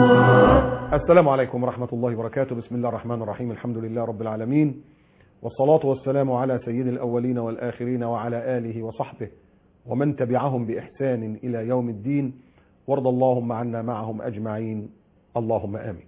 السلام عليكم ورحمة الله وبركاته بسم الله الرحمن الرحيم الحمد لله رب العالمين والصلاة والسلام على سيد الأولين والآخرين وعلى آله وصحبه ومن تبعهم بإحسان إلى يوم الدين وارض اللهم عنا معهم أجمعين اللهم آمين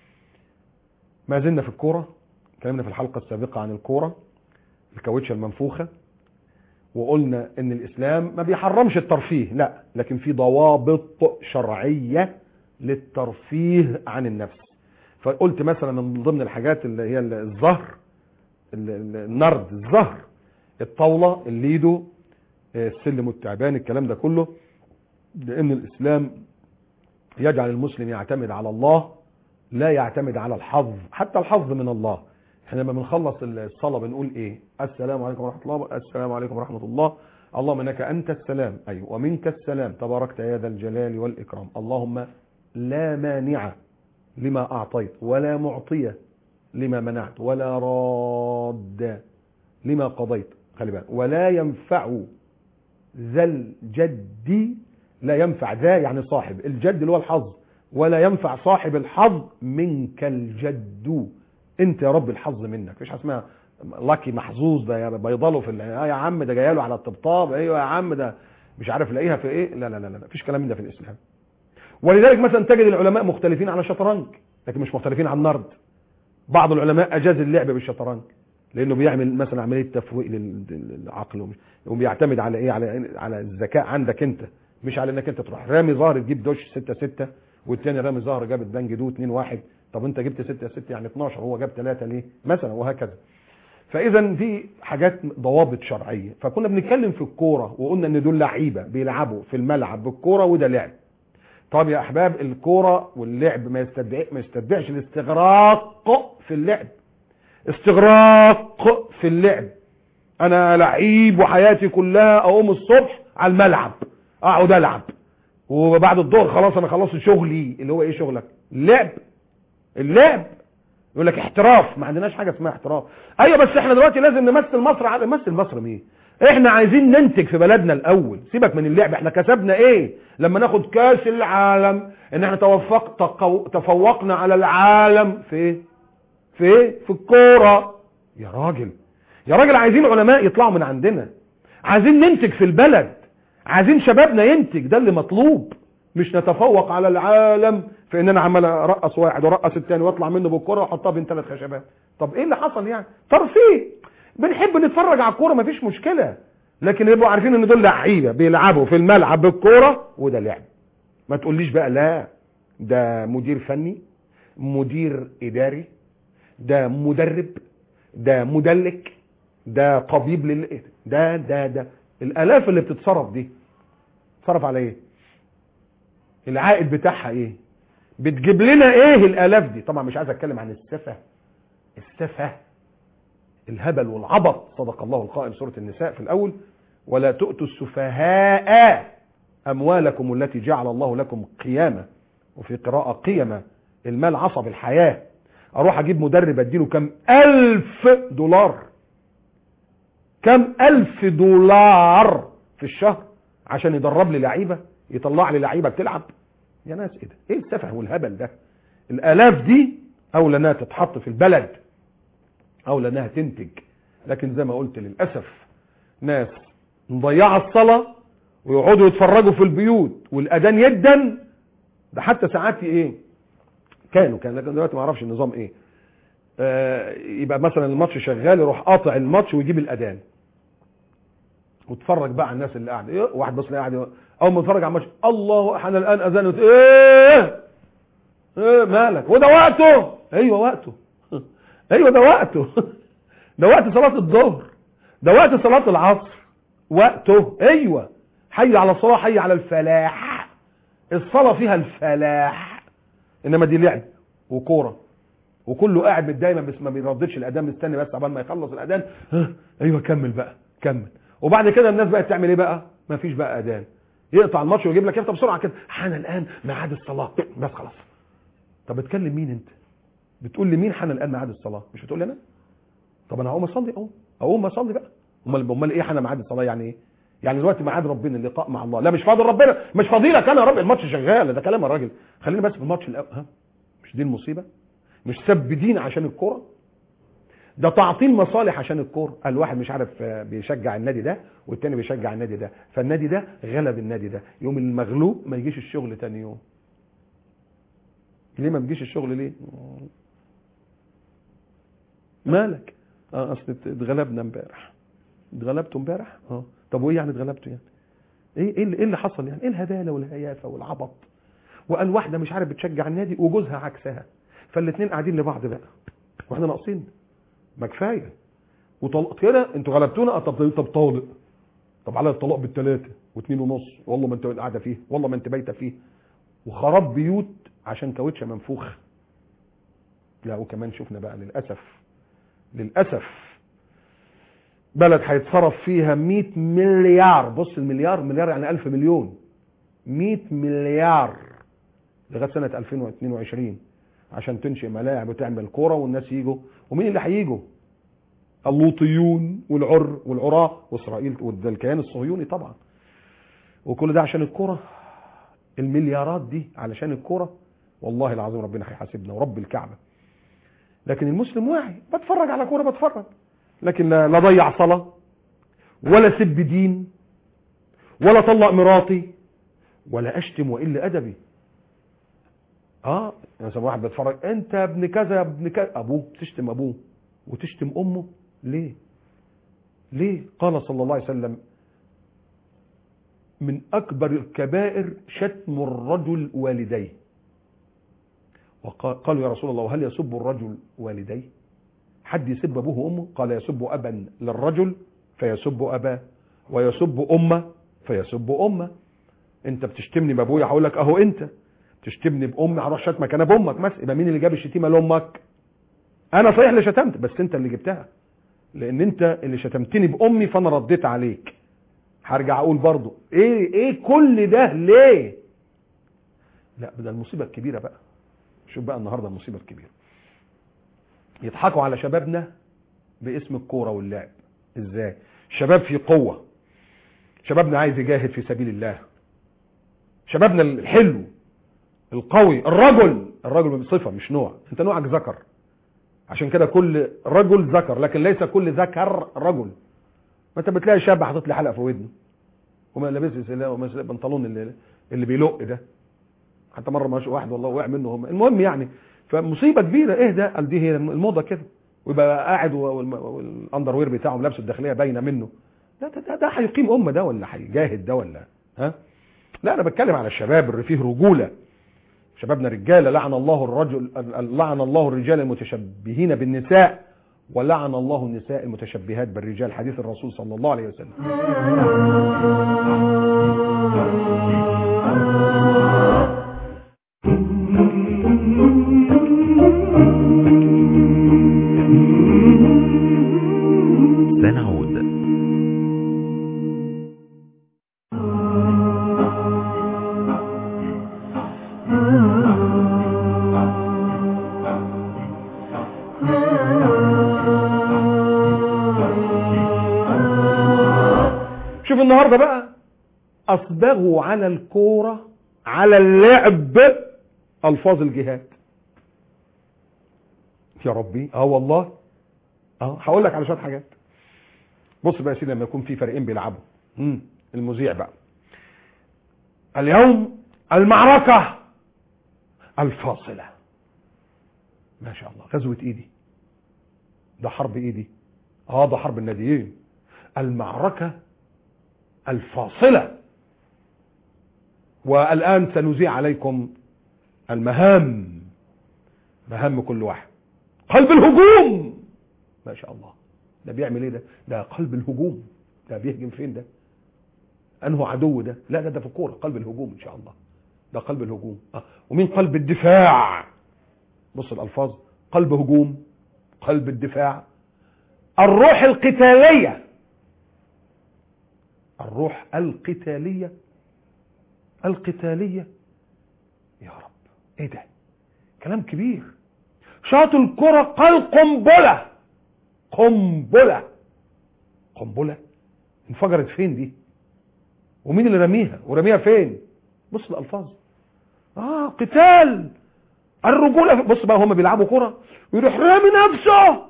ما زلنا في الكورة كلامنا في الحلقة السابقة عن الكورة الكاوتشة المنفوخة وقلنا ان الاسلام ما بيحرمش الترفيه لا لكن في ضوابط شرعية للترفيه عن النفس فقلت مثلا من ضمن الحاجات اللي هي الزهر النرد الزهر الطاولة الليدو السلم والتعبان الكلام ده كله لان الاسلام يجعل المسلم يعتمد على الله لا يعتمد على الحظ حتى الحظ من الله احنا لما بنخلص الصلاه بنقول ايه السلام عليكم ورحمه الله السلام عليكم ورحمه الله اللهم انك انت السلام اي ومنك السلام تباركت يا ذا الجلال والاكرام اللهم لا مانع لما اعطيت ولا معطي لما منعت ولا راد لما قضيت خلي بالك ولا ينفع ذا الجد لا ينفع ذا يعني صاحب الجد اللي هو الحظ ولا ينفع صاحب الحظ منك الجد انت يا رب الحظ منك مفيش حاجه اسمها لاكي محظوظ ده بيضله في اه يا عم ده جايه له على الطبطاب ايوه يا عم ده مش عارف لاقيها في ايه لا لا لا لا مفيش كلام من ده في الاسلام ولذلك مثلا تجد العلماء مختلفين على الشطرنج لكن مش مختلفين على النرد بعض العلماء اجاز اللعب بالشطرنج لانه بيعمل مثلا عمليه تفويق للعقل وبيعتمد على ايه على على الذكاء عندك انت مش على انك انت تروح رامي ظهر تجيب دوش 6 6 والتاني رامي ظهر جاب بنج دو 2 1 طب انت جبت 6 6 يعني 12 هو جاب 3 ليه مثلا وهكذا فاذا في حاجات ضوابط شرعيه فكنا بنتكلم في الكوره وقلنا ان دول لعيبه بيلعبوا في الملعب بالكوره وده لعب طب يا احباب الكوره واللعب ما يستدعي ما يستدعش الاستغراق في اللعب استغراق في اللعب انا لعيب وحياتي كلها اقوم الصبح على الملعب اقعد العب وبعد الظهر خلاص انا خلصت شغلي اللي هو ايه شغلك اللعب اللعب يقول لك احتراف ما عندناش حاجه اسمها احتراف ايوه بس احنا دلوقتي لازم نمثل مصر على نمثل مصر مين احنا عايزين ننتج في بلدنا الاول سيبك من اللعب احنا كسبنا ايه لما ناخد كاس العالم ان احنا توفق تقو... تفوقنا على العالم في ايه في ايه في الكوره يا راجل يا راجل عايزين علماء يطلعوا من عندنا عايزين ننتج في البلد عايزين شبابنا ينتج ده اللي مطلوب مش نتفوق على العالم في ان انا عمال ارقص واحد وارقص الثاني واطلع منه بالكره واحطها بين ثلاث خشبات طب ايه اللي حصل يعني ترفيه بنحب نتفرج على الكوره مفيش مشكله لكن يبقوا عارفين ان دول لعيبه بيلعبوا في الملعب بالكوره وده لعب ما تقوليش بقى لا ده مدير فني مدير اداري ده مدرب ده مدلك ده طبيب لل ده ده ده الالاف اللي بتتصرف دي تصرف على ايه العائد بتاعها ايه بتجيب لنا ايه الالاف دي طبعا مش عايز اتكلم عن السفه السفه الهبل والعبط صدق الله القائل سوره النساء في الاول ولا تؤتوا السفهاء اموالكم التي جعل الله لكم قيامه وفي قراءه قيمه المال عصب الحياه اروح اجيب مدرب اديله كم الف دولار كم الف دولار في الشهر عشان يدرب لي لعيبه يطلع لي لعيبه بتلعب يا ناس ايه ده ايه السفه والهبل ده الالاف دي اولى انها تتحط في البلد اولى انها تنتج لكن زي ما قلت للاسف ناس مضيعه الصلاه ويقعدوا يتفرجوا في البيوت والاذان يدن ده حتى ساعات ايه كانوا كان لكن دلوقتي ما اعرفش النظام ايه آه يبقى مثلا الماتش شغال يروح قاطع الماتش ويجيب الاذان وتفرج بقى على الناس اللي قاعده إيه؟ واحد بس اللي قاعد اول ما اتفرج على الماتش الله احنا الان اذان ايه ايه مالك وده وقته ايوه وقته ايوه ده وقته ده وقت صلاه الظهر ده وقت صلاه العصر وقته ايوه حي على الصلاه حي على الفلاح الصلاه فيها الفلاح انما دي لعب وكوره وكله قاعد متضايق بس ما بيرددش الاذان مستني بس عبال ما يخلص الاذان ايوه كمل بقى كمل وبعد كده الناس بقت تعمل ايه بقى ما فيش بقى اذان يقطع الماتش ويجيب لك انت بسرعه كده حان الان ميعاد الصلاه بس خلاص طب بتكلم مين انت بتقول لي مين حان الان ميعاد الصلاه مش بتقول لي انا طب انا هقوم اصلي اقوم اقوم اصلي بقى امال امال ايه حان ميعاد الصلاه يعني ايه يعني دلوقتي ميعاد ربنا اللقاء مع الله لا مش فاضل ربنا مش فاضيلك انا يا رب الماتش شغال ده كلام الراجل خلينا بس في الماتش الاول ها مش دي المصيبه مش سب دين عشان الكوره ده تعطيل مصالح عشان الكوره الواحد مش عارف آه، بيشجع النادي ده والتاني بيشجع النادي ده فالنادي ده غلب النادي ده يوم المغلوب ما يجيش الشغل تاني يوم ليه ما بيجيش الشغل ليه مالك اه اصل اتغلبنا امبارح اتغلبتوا امبارح اه طب وايه يعني اتغلبتوا يعني ايه ايه اللي, إيه اللي حصل يعني ايه الهباله والهيافه والعبط وقال واحده مش عارف بتشجع النادي وجوزها عكسها فالاثنين قاعدين لبعض بقى واحنا ناقصين ما كفايه وطلق كده انتوا غلبتونا آه، طب طب طالق طب على الطلاق بالثلاثه واثنين ونص والله ما انت قاعده فيه والله ما انت بايته فيه وخراب بيوت عشان كاوتشه منفوخ لا وكمان شفنا بقى للاسف للاسف بلد هيتصرف فيها 100 مليار بص المليار مليار يعني 1000 مليون 100 مليار لغايه سنه 2022 عشان تنشئ ملاعب وتعمل كوره والناس يجوا ومين اللي هيجوا اللوطيون والعر والعراة واسرائيل وده الكيان الصهيوني طبعا وكل ده عشان الكوره المليارات دي علشان الكوره والله العظيم ربنا هيحاسبنا ورب الكعبه لكن المسلم واعي بتفرج على كوره بتفرج لكن لا لا ضيع صلاه ولا سب دين ولا طلق مراتي ولا اشتم والا ادبي اه مثلا واحد بيتفرج انت يا ابن كذا يا ابن كذا ابوه تشتم ابوه وتشتم امه ليه ليه قال صلى الله عليه وسلم من اكبر الكبائر شتم الرجل والديه وقالوا يا رسول الله هل يسب الرجل والديه حد يسب ابوه وامه قال يسب ابا للرجل فيسب اباه ويسب امه فيسب امه انت بتشتمني بابويا هقول لك اهو انت تشتمني بامي هروح شتمك انا بامك مثلا يبقى مين اللي جاب الشتيمه لامك انا صحيح اللي شتمت بس انت اللي جبتها لان انت اللي شتمتني بامي فانا رديت عليك هرجع اقول برضو ايه ايه كل ده ليه لا ده المصيبه الكبيره بقى شوف بقى النهارده المصيبه الكبيره يضحكوا على شبابنا باسم الكوره واللعب ازاي شباب في قوه شبابنا عايز يجاهد في سبيل الله شبابنا الحلو القوي الرجل الرجل صفه مش نوع انت نوعك ذكر عشان كده كل رجل ذكر لكن ليس كل ذكر رجل ما انت بتلاقي شاب حاطط لي حلقه في ودنه وما لابس بنطلون اللي, اللي بيلق ده حتى مره ماشي واحد والله وقع منه هم المهم يعني فمصيبه كبيره ايه ده قال دي هي الموضه كده ويبقى قاعد والاندر وير بتاعه لابسه الداخليه باينه منه ده ده, ده, ده هيقيم امه ده ولا هيجاهد ده ولا ها لا انا بتكلم على الشباب اللي فيه رجوله شبابنا رجاله لعن الله الرجل لعن الله الرجال المتشبهين بالنساء ولعن الله النساء المتشبهات بالرجال حديث الرسول صلى الله عليه وسلم سنعود شوف النهارده بقى اصبغوا على الكوره على اللعب الفاظ الجهاد يا ربي اه والله اه هقول لك على شويه حاجات بص بقى يا سيدي لما يكون في فريقين بيلعبوا امم المذيع بقى اليوم المعركه الفاصله ما شاء الله غزوه ايدي ده حرب ايدي اه ده حرب الناديين المعركه الفاصله والان سنذيع عليكم المهام مهام كل واحد قلب الهجوم ما شاء الله ده بيعمل ايه ده ده قلب الهجوم ده بيهجم فين ده انه عدو ده لا ده ده في الكوره قلب الهجوم ان شاء الله ده قلب الهجوم آه. ومين قلب الدفاع بص الالفاظ قلب هجوم قلب الدفاع الروح القتاليه الروح القتاليه القتاليه يا رب ايه ده كلام كبير شاط الكرة قال قنبلة قنبلة قنبلة انفجرت فين دي ومين اللي رميها ورميها فين بص الالفاظ اه قتال الرجوله بص بقى هم بيلعبوا كره ويروح رامي نفسه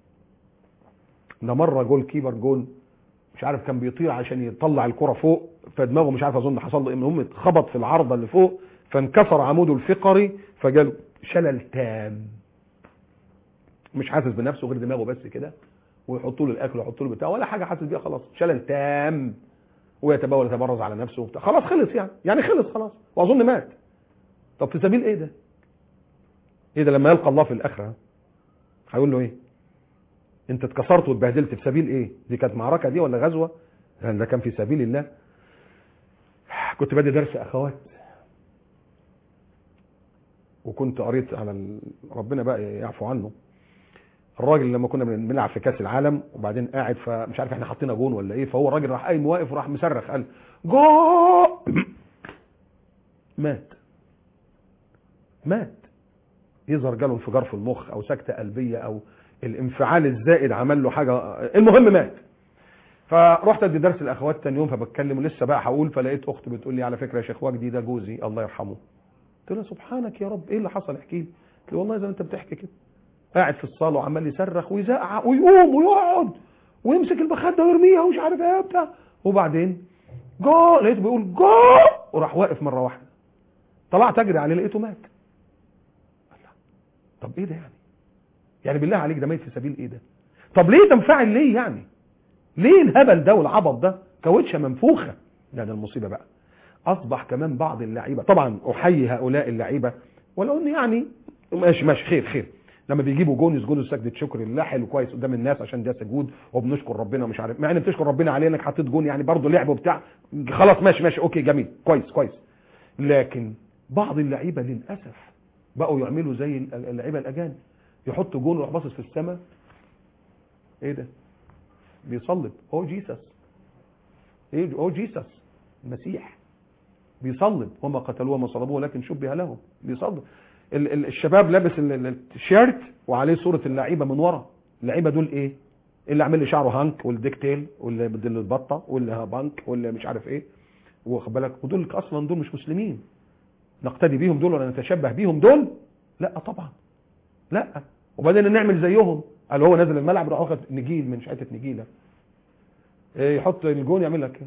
ده مره جول كيبر جول مش عارف كان بيطير عشان يطلع الكره فوق فدماغه مش عارف اظن حصل له ايه المهم اتخبط في العارضه اللي فوق فانكسر عموده الفقري فجاله شلل تام مش حاسس بنفسه غير دماغه بس كده ويحطوا له الاكل ويحطوا له بتاع ولا حاجه حاسس بيها خلاص شلل تام ويتبول يتبرز على نفسه وبتاع خلاص خلص يعني يعني خلص خلاص واظن مات طب في سبيل ايه ده ايه ده لما يلقى الله في الاخره هيقول له ايه انت اتكسرت واتبهدلت في سبيل ايه دي كانت معركه دي ولا غزوه يعني ده كان في سبيل الله كنت بادي درس اخوات وكنت قريت على ال... ربنا بقى يعفو عنه الراجل لما كنا بنلعب في كاس العالم وبعدين قاعد فمش عارف احنا حاطينها جون ولا ايه فهو الراجل راح قايم واقف وراح مصرخ قال جو مات مات يظهر جاله انفجار في المخ او سكته قلبيه او الانفعال الزائد عمل له حاجه المهم مات فرحت ادي درس الاخوات تاني يوم فبتكلم ولسه بقى هقول فلقيت اخت بتقول لي على فكره يا شيخ وجدي ده جوزي الله يرحمه قلت لها سبحانك يا رب ايه اللي حصل احكي لي قلت لي والله زي ما انت بتحكي كده قاعد في الصاله وعمال يصرخ ويزعق ويقوم ويقعد ويمسك المخده ويرميها ومش عارف ايه بتاع وبعدين جو لقيته بيقول جو وراح واقف مره واحده طلعت اجري عليه لقيته مات الله. طب ايه ده يعني يعني بالله عليك ده ميت في سبيل ايه ده طب ليه تنفعل ليه يعني ليه الهبل ده والعبط ده كاوتشه منفوخه ده ده المصيبه بقى اصبح كمان بعض اللعيبه طبعا احيي هؤلاء اللعيبه ولو ان يعني ماشي ماشي خير خير لما بيجيبوا جون يسجدوا سجده شكر لله حلو كويس قدام الناس عشان ده سجود وبنشكر ربنا ومش عارف مع ان بتشكر ربنا عليه انك حطيت جون يعني برضه لعب وبتاع خلاص ماشي ماشي اوكي جميل كويس كويس لكن بعض اللعيبه للاسف بقوا يعملوا زي اللعيبه الاجانب يحط جون ويروح باصص في السماء ايه ده بيصلب هو جيسس ايه هو جيسس المسيح بيصلب وما قتلوه وما صلبوه لكن شبه لهم بيصلب ال- ال- الشباب لابس ال- ال- التيشيرت وعليه صوره اللعيبه من ورا اللعيبه دول ايه اللي عامل لي شعره هانك والديك تيل واللي بدل البطه واللي بانك واللي مش عارف ايه واخد بالك ودول اصلا دول مش مسلمين نقتدي بيهم دول ولا نتشبه بيهم دول لا طبعا لا وبعدين نعمل زيهم قال هو نازل الملعب راح واخد نجيل من حته نجيله إيه يحط الجون يعمل لك ايه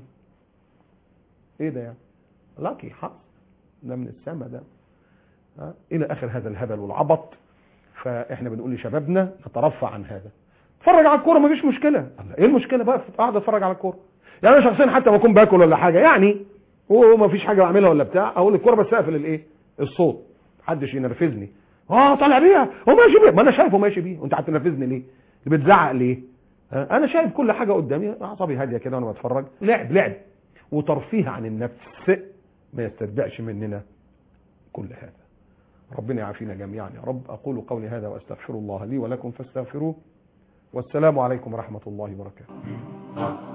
ايه ده يعني لاكي حظ ده من السما ده ها؟ الى اخر هذا الهبل والعبط فاحنا بنقول لشبابنا نترفع عن هذا اتفرج على الكوره مفيش مشكله الله، ايه المشكله بقى اقعد اتفرج على الكوره يعني انا شخصيا حتى ما اكون باكل ولا حاجه يعني ومفيش حاجه بعملها ولا بتاع اقول الكوره بس اقفل الايه الصوت محدش ينرفزني اه طالع بيها هو ماشي بيها ما انا شايفه ماشي بيه وانت هتنرفزني ليه اللي بتزعق ليه ها؟ انا شايف كل حاجه قدامي اعصابي هاديه كده وانا بتفرج لعب لعب وترفيه عن النفس ما يستتبعش مننا كل هذا ربنا يعافينا جميعا يا رب اقول قولي هذا واستغفر الله لي ولكم فاستغفروه والسلام عليكم ورحمه الله وبركاته